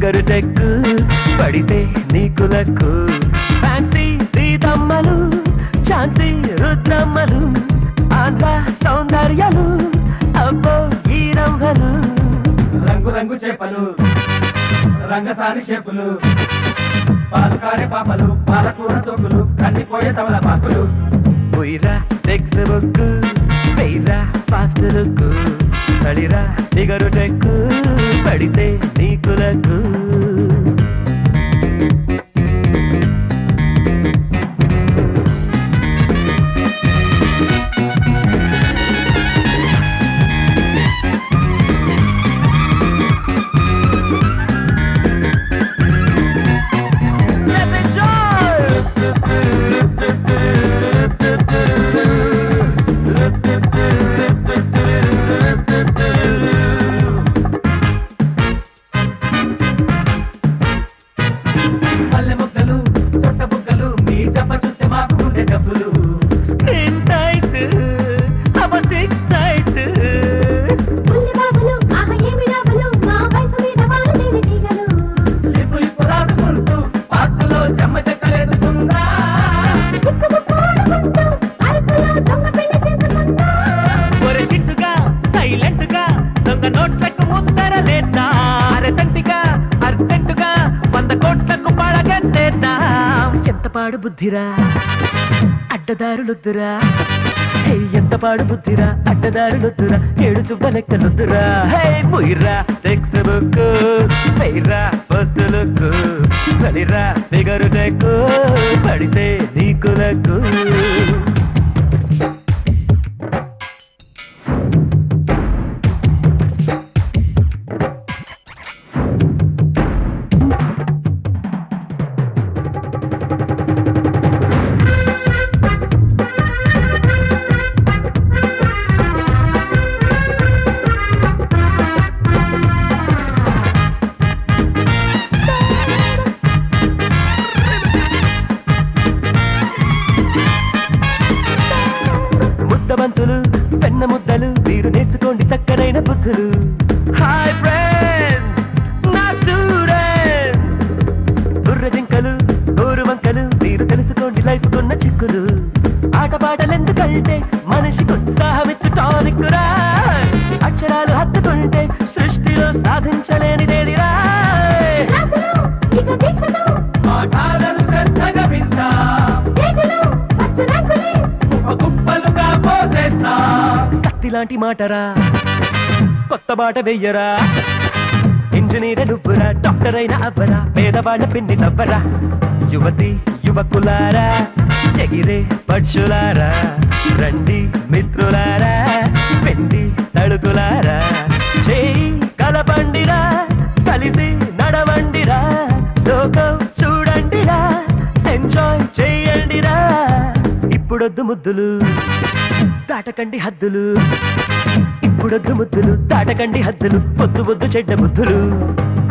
Figure టెక్కు పడితే నీకు లక్కు ఫ్యాన్సీ సీతమ్మలు ఛాన్సీ రుద్రమ్మలు ఆంధ్ర సౌందర్యాలు అబ్బో ఈ రంభలు రంగు రంగు చేపలు రంగసాని షేపులు పాలుకారే పాపలు పాలకూర సోకులు కందిపోయే తమల పాకులు ఉయిరా టెక్స్ట్ బుక్ వెయ్యిరా ఫాస్ట్ లుక్ పడిరా ఫిగరు టెక్కు పడితే నీకు లక్కు Let's పల్లె ముక్కలు సొట్ట బుక్కలు మీ చెప్ప చూస్తే మాకు గుండె జబ్బులు Skin tight, I'm a six side. బుల్లి బాబులు ఆహ ఏమి డాబులు మా వయసు మీద వాళ్ళు లేని తీగలు లిప్పు లిప్పు రాసుకుంటూ పార్కులో చెమ్మ చెక్కలేసుకుందా చిక్కు ముక్కు ఆడుకుంటూ అరకులో దొంగ పెళ్లి చేసుకుంటా ఒరే చిట్టుగా సైలెంట్ గా దొంగ నోట్లకు ముద్దర లేదా అరచంటిగా అర్జెంటుగా వంద కోట్లకు పడగట్టేద్దా ఎంత పాడు బుద్ధిరా అడ్డదారులొద్దురా హే, ఎంత పాడు బుద్ధిరా అడ్డదారులొద్దురా ఏడు చుబ్బ లెక్కలొద్దురా హే ముయిరా టెక్స్ట్ బుక్ వెయ్యిరా ఫస్ట్ లుక్ పడిరా ఫిగరు టెక్కు పడితే నీకు లక్కు ముద్దబంతులు పెన్న ముద్దలు మీరు నేర్చుకోండి చక్కనైన బుద్ధులు హాయ్ ఫ్రెండ్స్ నా స్టూడెంట్స్ బుర్ర జింకలు ఊరు వంకలు మీరు తెలుసుకోండి లైఫ్ కొన్న చిక్కులు ఆటపాటలెందుకంటే మనిషికి ఉత్సాహం ఇచ్చు టానిక్ రా అక్షరాలు హత్తుకుంటే సృష్టిలో సాధించలేనిదేదిరా క్లాసులు ఇక దీక్షలు పాఠాలను శ్రద్ధగా వింటా స్టేటులు ఫస్ట్ ర్యాంకులే కుప్ప కుప్పలుగా పోసేస్తా కత్తి లాంటి మాటరా కొత్త బాట వెయ్యరా ఇంజనీర్ నువ్వురా డాక్టర్ అయిన అవ్వరా పేదవాళ్ళ పిన్ని నవ్వరా యువతి యువకులారా ఎగిరే పక్షులారా రండి మిత్రులారా పెండి తడుకులారా చేయి కలపండిరా కలిసి నడవండిరా లోకం చూడండిరా ఎంజాయ్ చేయండిరా ఇప్పుడొద్దు ముద్దులు దాటకండి హద్దులు ఇప్పుడొద్దు ముద్దులు దాటకండి హద్దులు పొద్దు పొద్దు చెడ్డ బుద్ధులు